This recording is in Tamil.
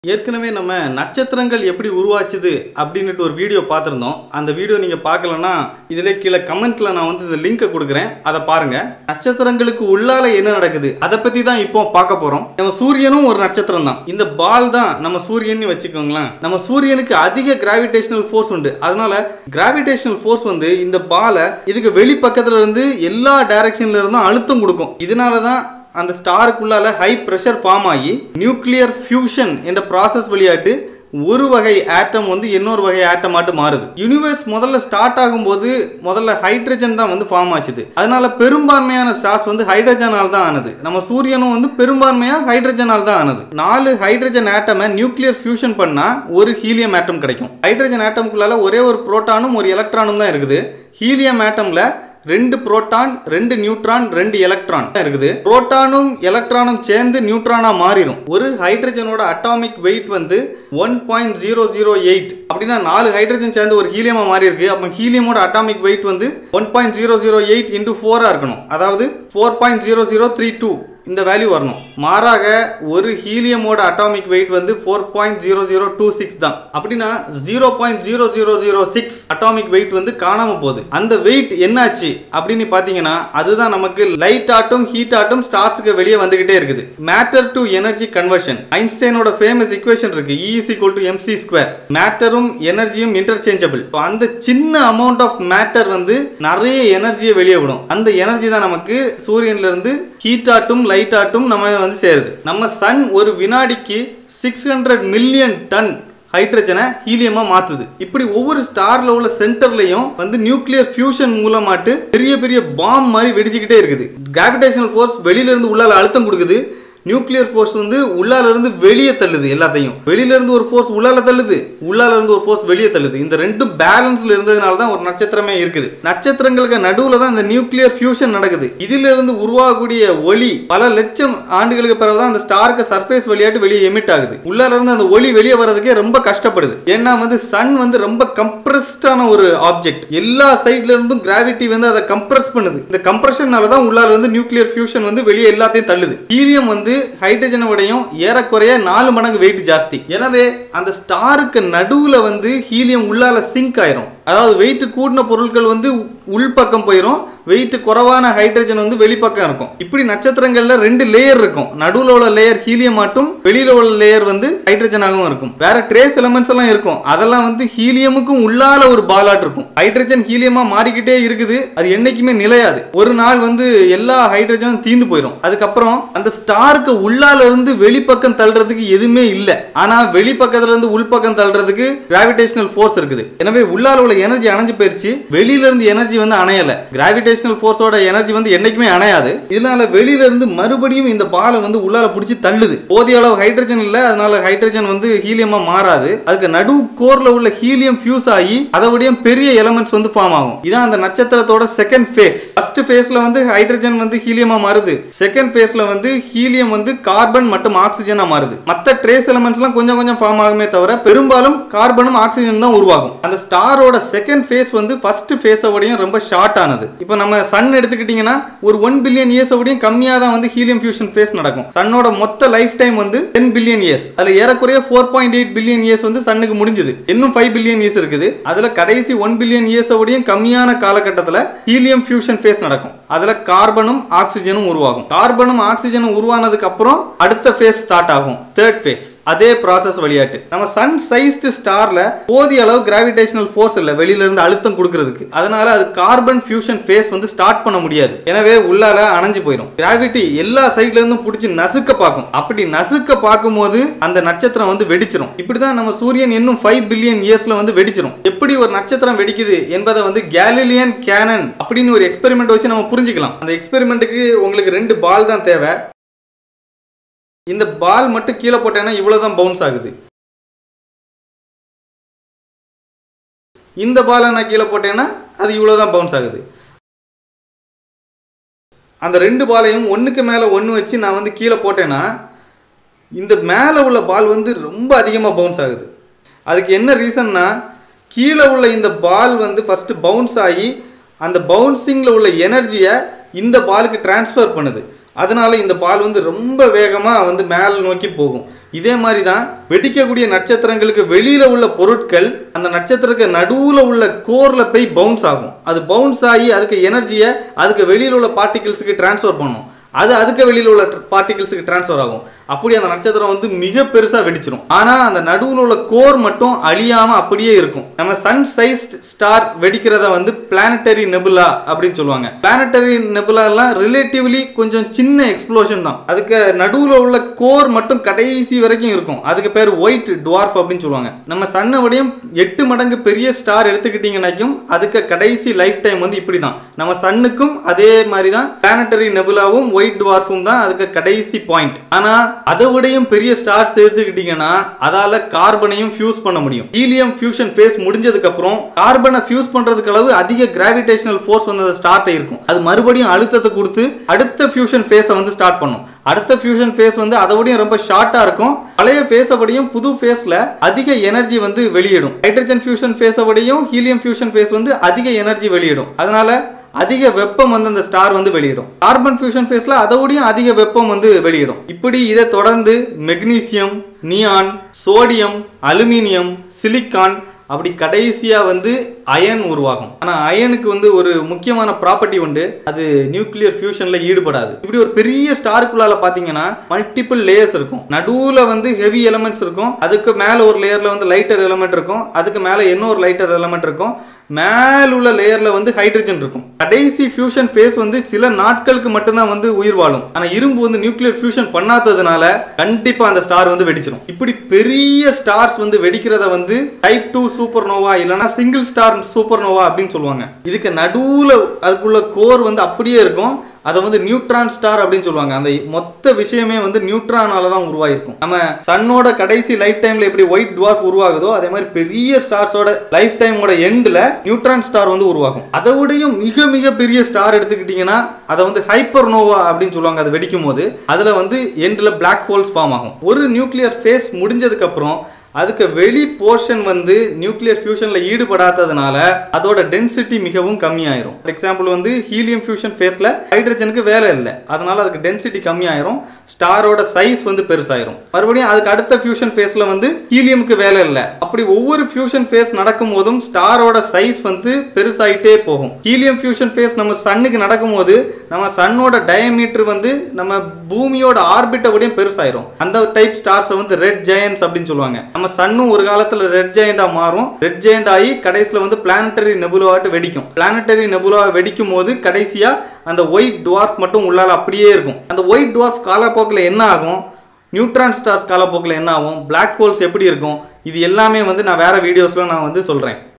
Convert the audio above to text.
ஏற்கனவே நம்ம நட்சத்திரங்கள் எப்படி உருவாச்சுது அப்படின்னுட்டு ஒரு வீடியோ பார்த்துருந்தோம் அந்த வீடியோ நீங்கள் பார்க்கலன்னா இதில் கீழே கமெண்ட்ல நான் வந்து இந்த லிங்கை கொடுக்குறேன் அதை பாருங்க நட்சத்திரங்களுக்கு உள்ளால என்ன நடக்குது அதை பற்றி தான் இப்போ பார்க்க போகிறோம் நம்ம சூரியனும் ஒரு நட்சத்திரம் தான் இந்த பால் தான் நம்ம சூரியன் வச்சுக்கோங்களேன் நம்ம சூரியனுக்கு அதிக கிராவிடேஷனல் ஃபோர்ஸ் உண்டு அதனால கிராவிடேஷனல் ஃபோர்ஸ் வந்து இந்த பாலை இதுக்கு வெளிப்பக்கத்துல இருந்து எல்லா டைரக்ஷன்ல இருந்தும் அழுத்தம் கொடுக்கும் இதனால தான் அந்த ஸ்டாருக்குள்ளால ஹை ப்ரெஷர் ஃபார்ம் ஆகி நியூக்ளியர் ஃபியூஷன் என்ற ப்ராசஸ் விளையாட்டு ஒரு வகை ஆட்டம் வந்து இன்னொரு வகை ஆட்டமாட்டு மாறுது யூனிவர்ஸ் முதல்ல ஸ்டார்ட் ஆகும்போது முதல்ல ஹைட்ரஜன் தான் வந்து ஃபார்ம் ஆச்சுது அதனால பெரும்பான்மையான ஸ்டார்ஸ் வந்து ஹைட்ரஜனால் தான் ஆனது நம்ம சூரியனும் வந்து பெரும்பான்மையா ஹைட்ரஜனால் தான் ஆனது நாலு ஹைட்ரஜன் ஆட்டமை நியூக்ளியர் ஃபியூஷன் பண்ணா ஒரு ஹீலியம் ஆட்டம் கிடைக்கும் ஹைட்ரஜன் ஆட்டம்குள்ளால ஒரே ஒரு புரோட்டானும் ஒரு எலக்ட்ரானும் தான் இருக்குது ஹீலியம் ஆட்டம்ல ரெண்டு புரோட்டான் ரெண்டு நியூட்ரான் ரெண்டு எலக்ட்ரான் இருக்குது புரோட்டானும் எலக்ட்ரானும் சேர்ந்து நியூட்ரானா மாறிடும் ஒரு ஹைட்ரஜனோட அட்டாமிக் வெயிட் வந்து one point zero zero eight அப்படின்னா நாலு ஹைட்ரஜன் சேர்ந்து ஒரு ஹீலியமா மாறி இருக்கு அப்போ ஹீலியமோட அட்டாமிக் வெயிட் வந்து one point zero zero eight into ஃபோரா இருக்கணும் அதாவது four point zero zero three two இந்த வேல்யூ வரணும் மாறாக ஒரு ஹீலியமோட அட்டாமிக் வெயிட் வந்து four point zero zero two six தான் அப்படின்னா zero point zero zero zero six atomic weight வந்து காணாம போகுது அந்த வெயிட் என்னாச்சு அப்படின்னு பார்த்தீங்கன்னா அதுதான் நமக்கு லைட் ஆட்டும் ஹீட் ஆட்டும் ஸ்டார்ஸுக்கு வெளியே வந்துகிட்டே இருக்குது மேட்டர் டு எனர்ஜி கன்வர்ஷன் ஐன்ஸ்டைனோட ஃபேமஸ் இக்குவேஷன் இருக்கு E is equal to mc square மேட்டரும் எனர்ஜியும் இன்டர்சேஞ்சபிள் அந்த சின்ன அமௌண்ட் ஆஃப் மேட்டர் வந்து நிறைய எனர்ஜியை வெளியே விடும் அந்த எனர்ஜி தான் நமக்கு சூரியன்ல இருந்து ஹீட் ஆட்டும் லைட் ஆட்டும் நம்ம வந்து சேருது நம்ம சன் ஒரு வினாடிக்கு சிக்ஸ் ஹண்ட்ரட் மில்லியன் டன் ஹைட்ரஜனை ஹீலியமா மாத்துது இப்படி ஒவ்வொரு ஸ்டார்ல உள்ள சென்டர்லயும் வந்து நியூக்ளியர் ஃபியூஷன் மூலமாட்டு பெரிய பெரிய பாம் மாதிரி வெடிச்சுக்கிட்டே இருக்குது கிராவிடேஷனல் ஃபோர்ஸ் வெளியில இருந்து உள்ளால அழுத்தம் கொடுக்குது நியூக்ளியர் ஃபோர்ஸ் வந்து உள்ளால இருந்து வெளியே தள்ளுது எல்லாத்தையும் வெளியில இருந்து ஒரு ஃபோர்ஸ் உள்ளால தள்ளுது உள்ளால இருந்து ஒரு ஃபோர்ஸ் வெளியே தள்ளுது இந்த ரெண்டும் பேலன்ஸ்ல இருந்ததுனால தான் ஒரு நட்சத்திரமே இருக்குது நட்சத்திரங்களுக்கு நடுவுல தான் இந்த நியூக்ளியர் ஃபியூஷன் நடக்குது இதுல இருந்து உருவாகக்கூடிய ஒளி பல லட்சம் ஆண்டுகளுக்கு பிறகு தான் அந்த ஸ்டாருக்கு சர்ஃபேஸ் வழியாட்டு வெளியே எமிட் ஆகுது உள்ளால இருந்து அந்த ஒளி வெளியே வர்றதுக்கே ரொம்ப கஷ்டப்படுது ஏன்னா வந்து சன் வந்து ரொம்ப கம்ப்ரஸ்டான ஒரு ஆப்ஜெக்ட் எல்லா சைட்ல இருந்தும் கிராவிட்டி வந்து அதை கம்ப்ரஸ் பண்ணுது இந்த கம்ப்ரஷனால தான் உள்ளால இருந்து நியூக்ளியர் ஃபியூஷன் வந்து வெளியே எல்லாத்தையும் தள்ளுது ஹீலியம் வந்து ஹைட்ரஜனை விடையும் ஏறக்குறைய நாலு மடங்கு வெயிட் ஜாஸ்தி எனவே அந்த ஸ்டாருக்கு நடுவுல வந்து ஹீலியம் உள்ளால சிங்க் ஆயிரும் அதாவது வெயிட் கூடின பொருட்கள் வந்து உள்பக்கம் போயிடும் வெயிட் குறைவான ஹைட்ரஜன் வந்து வெளிப்பக்கம் இருக்கும் இப்படி நட்சத்திரங்கள்ல ரெண்டு லேயர் இருக்கும் நடுவுல உள்ள லேயர் ஹீலியம் ஆட்டும் வெளியில உள்ள லேயர் வந்து ஹைட்ரஜனாகவும் இருக்கும் வேற ட்ரேஸ் எலமெண்ட்ஸ் எல்லாம் இருக்கும் அதெல்லாம் வந்து ஹீலியமுக்கும் உள்ளால ஒரு பாலாட் இருக்கும் ஹைட்ரஜன் ஹீலியமா மாறிக்கிட்டே இருக்குது அது என்னைக்குமே நிலையாது ஒரு நாள் வந்து எல்லா ஹைட்ரஜனும் தீந்து போயிடும் அதுக்கப்புறம் அந்த ஸ்டாருக்கு உள்ளால இருந்து வெளிப்பக்கம் தள்ளுறதுக்கு எதுவுமே இல்லை ஆனா வெளிப்பக்கத்துல இருந்து உள்பக்கம் தள்ளுறதுக்கு கிராவிடேஷனல் ஃபோர்ஸ் இருக்குது எனவே உள்ளால உள்ள எனர்ஜி அணைஞ்சு போயிருச்சு வெளியில இருந்து எனர்ஜி வந்து அணையல கிராவிடேஷனல் ஃபோர்ஸோட எனர்ஜி வந்து என்னைக்குமே அணையாது இதனால வெளியில இருந்து மறுபடியும் இந்த பாலை வந்து உள்ளால பிடிச்சி தள்ளுது போதிய அளவு ஹைட்ரஜன் இல்ல அதனால ஹைட்ரஜன் வந்து ஹீலியமா மாறாது அதுக்கு நடு கோர்ல உள்ள ஹீலியம் ஃபியூஸ் ஆகி அதோடய பெரிய எலமெண்ட்ஸ் வந்து ஃபார்ம் ஆகும் இதான் அந்த நட்சத்திரத்தோட செகண்ட் ஃபேஸ் ஃபர்ஸ்ட் ஃபேஸ்ல வந்து ஹைட்ரஜன் வந்து ஹீலியமா மாறுது செகண்ட் ஃபேஸ்ல வந்து ஹீலியம் வந்து கார்பன் மற்றும் ஆக்சிஜனா மாறுது மத்த ட்ரேஸ் எலமெண்ட்ஸ்லாம் கொஞ்சம் கொஞ்சம் ஃபார்ம் ஆகுமே தவிர பெரும்பாலும் கார்பனும் ஆக்சிஜன் தான் உருவாகும் அந்த ஸ்டாரோட செகண்ட் ஃபேஸ் வந்து ஃபர்ஸ்ட் ஃபேஸோடையும் ரொம்ப ஷார்ட் ஆனது இப்போ நம்ம சன் எடுத்துக்கிட்டீங்கன்னா ஒரு ஒன் பில்லியன் இயர்ஸோடையும் கம்மியாக தான் வந்து ஹீலியம் ஃபியூஷன் ஃபேஸ் நடக்கும் சன்னோட மொத்த லைஃப் டைம் வந்து டென் பில்லியன் இயர்ஸ் அதுல ஏறக்குறைய four point eight billion years வந்து சன்னுக்கு முடிஞ்சது இன்னும் ஃபைவ் பில்லியன் இயர்ஸ் இருக்குது அதுல கடைசி ஒன் பில்லியன் இயர்ஸோடையும் கம்மியான காலகட்டத்தில் ஹீலியம் ஃபியூஷன் ஃபேஸ் நடக்கும் அதுல கார்பனும் ஆக்சிஜனும் உருவாகும் கார்பனும் ஆக்சிஜனும் உருவானதுக்கு அப்புறம் அடுத்த ஃபேஸ் ஸ்டார்ட் ஆகும் தேர்ட் ஃபேஸ் அதே ப்ராசஸ் விளையாட்டு நம்ம சன் சைஸ்டு ஸ்டார்ல போதிய அளவு கிராவிடேஷனல் ஃபோர்ஸ் இல்ல வெளியில இருந்து அழுத்தம் கொடுக்கறதுக்கு அதனால அது கார்பன் ஃபியூஷன் ஃபேஸ் வந்து ஸ்டார்ட் பண்ண முடியாது எனவே உள்ளால அணைஞ்சு போயிடும் கிராவிட்டி எல்லா சைட்ல இருந்தும் பிடிச்சி நசுக்க பார்க்கும் அப்படி நசுக்க பார்க்கும்போது அந்த நட்சத்திரம் வந்து வெடிச்சிரும் இப்படிதான் நம்ம சூரியன் இன்னும் ஃபைவ் பில்லியன் இயர்ஸ்ல வந்து வெடிச்சிரும் எப்படி ஒரு நட்சத்திரம் வெடிக்குது என்பதை வந்து கேலிலியன் கேனன் அப்படின்னு ஒரு எக்ஸ்பெரிமெண்ட் வச்சு நம்ம புரிஞ்சுக்கலாம் அந்த எக்ஸ்பெரிமெண்ட்டுக்கு உங்களுக்கு ரெண்டு பால் தான் தேவை இந்த பால் மட்டும் கீழே போட்டேன்னா இவ்வளவுதான் பவுன்ஸ் ஆகுது இந்த பாலை நான் கீழே போட்டேன்னா அது இவ்வளவுதான் பவுன்ஸ் ஆகுது அந்த ரெண்டு பாலையும் ஒன்றுக்கு மேலே ஒன்று வச்சு நான் வந்து கீழே போட்டேன்னா இந்த மேலே உள்ள பால் வந்து ரொம்ப அதிகமாக பவுன்ஸ் ஆகுது அதுக்கு என்ன ரீசன்னா கீழே உள்ள இந்த பால் வந்து ஃபஸ்ட்டு பவுன்ஸ் ஆகி அந்த பவுன்சிங்கில் உள்ள எனர்ஜியை இந்த பாலுக்கு டிரான்ஸ்ஃபர் பண்ணுது அதனால இந்த பால் வந்து ரொம்ப வேகமாக வந்து மேலே நோக்கி போகும் இதே மாதிரி தான் வெடிக்கக்கூடிய நட்சத்திரங்களுக்கு வெளியில உள்ள பொருட்கள் அந்த நட்சத்திரக்கு நடுவுல உள்ள கோர்ல போய் பவுன்ஸ் ஆகும் அது பவுன்ஸ் ஆகி அதுக்கு எனர்ஜியை அதுக்கு வெளியில உள்ள பார்ட்டிகிள்ஸுக்கு டிரான்ஸ்ஃபர் பண்ணும் அது அதுக்கு வெளியில உள்ள பார்ட்டிகிள்ஸுக்கு டிரான்ஸ்ஃபர் ஆகும் அப்படி அந்த நட்சத்திரம் வந்து மிக பெருசா வெடிச்சிரும் ஆனா அந்த நடுவுல உள்ள கோர் மட்டும் அழியாம அப்படியே இருக்கும் நம்ம சன் சைஸ்ட் ஸ்டார் வெடிக்கிறத வந்து பிளானட்டரி நெபுலா அப்படின்னு சொல்லுவாங்க பிளானட்டரி நெபுலா எல்லாம் ரிலேட்டிவ்லி கொஞ்சம் சின்ன எக்ஸ்ப்ளோஷன் தான் அதுக்கு நடுவுல உள்ள கோர் மட்டும் கடைசி வரைக்கும் இருக்கும் அதுக்கு பேர் ஒயிட் டுவார்ஃப் அப்படின்னு சொல்லுவாங்க நம்ம சன்னை விடையும் எட்டு மடங்கு பெரிய ஸ்டார் எடுத்துக்கிட்டீங்கன்னாக்கும் அதுக்கு கடைசி லைஃப் டைம் வந்து இப்படி தான் நம்ம சன்னுக்கும் அதே மாதிரி தான் பிளானட்டரி நெபுலாவும் ஒயிட் டுவார்ஃபும் தான் அதுக்கு கடைசி பாயிண்ட் ஆனா அதை விடையும் பெரிய ஸ்டார்ஸ் எடுத்துக்கிட்டீங்கன்னா அதால கார்பனையும் ஃபியூஸ் பண்ண முடியும் ஹீலியம் ஃபியூஷன் ஃபேஸ் முடிஞ்சதுக்கு அப்புறம் கார்பனை ஃபியூஸ் பண்றதுக்கு அளவு அதிக கிராவிடேஷனல் ஃபோர்ஸ் வந்து அது ஸ்டார்ட் ஆயிருக்கும் அது மறுபடியும் அழுத்தத்தை கொடுத்து அடுத்த ஃபியூஷன் ஃபேஸை வந்து ஸ்டார்ட் பண்ணும் அடுத்த ஃபியூஷன் ஃபேஸ் வந்து அதை விடையும் ரொம்ப ஷார்ட்டா இருக்கும் பழைய ஃபேஸை விடையும் புது ஃபேஸ்ல அதிக எனர்ஜி வந்து வெளியிடும் ஹைட்ரஜன் ஃபியூஷன் ஃபேஸை விடையும் ஹீலியம் ஃபியூஷன் ஃபேஸ் வந்து அதிக எனர்ஜி வெளியிடும் அதனால அதிக வெப்பம் வந்து அந்த ஸ்டார் வந்து வெளியிடும் கார்பன் ஃபியூஷன் ஃபேஸ்ல அதோடையும் அதிக வெப்பம் வந்து வெளியிடும் இப்படி இதை தொடர்ந்து magnesium neon sodium aluminium silicon அப்படி கடைசியா வந்து அயன் உருவாகும் ஆனா அயனுக்கு வந்து ஒரு முக்கியமான ப்ராப்பர்ட்டி உண்டு அது நியூக்ளியர் ஃபியூஷன்ல ஈடுபடாது இப்படி ஒரு பெரிய ஸ்டாருக்குள்ளால பாத்தீங்கன்னா மல்டிபிள் லேயர்ஸ் இருக்கும் நடுவுல வந்து ஹெவி எலமெண்ட்ஸ் இருக்கும் அதுக்கு மேல ஒரு லேயர்ல வந்து லைட்டர் எலமெண்ட் இருக்கும் அதுக்கு மேல இன்னொரு லைட்டர் எலமெண்ட் இருக்கும் மேல உள்ள லேயர்ல வந்து ஹைட்ரஜன் இருக்கும் கடைசி ஃபியூஷன் ஃபேஸ் வந்து சில நாட்களுக்கு மட்டும்தான் வந்து உயிர் வாழும் ஆனா இரும்பு வந்து நியூக்ளியர் ஃபியூஷன் பண்ணாததுனால கண்டிப்பா அந்த ஸ்டார் வந்து வெடிச்சிடும் இப்படி பெரிய ஸ்டார்ஸ் வந்து வெடிக்கிறத வந்து டைப் டூ சூப்பர் நோவா இல்லைன்னா சிங்கிள் ஸ்டார் சூப்பர் நோவா அப்படின்னு சொல்லுவாங்க இதுக்கு நடுவுல அதுக்குள்ள கோர் வந்து அப்படியே இருக்கும் அதை வந்து நியூட்ரான் ஸ்டார் அப்படின்னு சொல்லுவாங்க அந்த மொத்த விஷயமே வந்து நியூட்ரானால தான் உருவாயிருக்கும் நம்ம சன்னோட கடைசி லைஃப் டைம்ல எப்படி ஒயிட் டுவார்ஃப் உருவாகுதோ அதே மாதிரி பெரிய ஸ்டார்ஸோட லைஃப் டைமோட எண்ட்ல நியூட்ரான் ஸ்டார் வந்து உருவாகும் அதை விடையும் மிக மிக பெரிய ஸ்டார் எடுத்துக்கிட்டீங்கன்னா அதை வந்து ஹைப்பர் நோவா அப்படின்னு சொல்லுவாங்க அது வெடிக்கும் போது அதுல வந்து எண்ட்ல பிளாக் ஹோல்ஸ் ஃபார்ம் ஆகும் ஒரு நியூக்ளியர் ஃபேஸ் முடிஞ்சதுக்கு அப்புறம் அதுக்கு வெளி போர்ஷன் வந்து நியூக்ளியர் ஃபியூஷன்ல ஈடுபடாததுனால அதோட டென்சிட்டி மிகவும் கம்மியாயிரும் ஃபார் எக்ஸாம்பிள் வந்து ஹீலியம் ஃபியூஷன் ஃபேஸ்ல ஹைட்ரஜனுக்கு வேலை இல்லை அதனால அதுக்கு டென்சிட்டி கம்மியாயிரும் ஸ்டாரோட சைஸ் வந்து பெருசாயிரும் மறுபடியும் அதுக்கு அடுத்த ஃபியூஷன் ஃபேஸ்ல வந்து ஹீலியமுக்கு வேலை இல்லை அப்படி ஒவ்வொரு ஃபியூஷன் ஃபேஸ் நடக்கும் போதும் ஸ்டாரோட சைஸ் வந்து பெருசாயிட்டே போகும் ஹீலியம் ஃபியூஷன் ஃபேஸ் நம்ம சன்னுக்கு நடக்கும்போது நம்ம சன்னோட டயமீட்டர் வந்து நம்ம பூமியோட ஆர்பிட்டை விடையும் பெருசாயிரும் அந்த டைப் ஸ்டார்ஸை வந்து ரெட் ஜெயன்ஸ் அப்படின்னு சொல்லுவாங்க நம்ம சன்னும் ஒரு காலத்துல ரெட் ஜெயண்டா மாறும் ரெட் ஜெயண்ட் ஆகி கடைசியில் வந்து பிளானட்டரி நெபுலாவாட்டு வெடிக்கும் பிளானட்டரி நெபுலா வெடிக்கும் போது கடைசியா அந்த ஒயிட் டுவார்ஃப் மட்டும் உள்ளால அப்படியே இருக்கும் அந்த ஒயிட் டுவார்ஃப் காலப்போக்கில் என்ன ஆகும் நியூட்ரான் ஸ்டார்ஸ் காலப்போக்கில் என்ன ஆகும் பிளாக் ஹோல்ஸ் எப்படி இருக்கும் இது எல்லாமே வந்து நான் வேற வீடியோஸ்ல நான் வந்து சொல்றேன்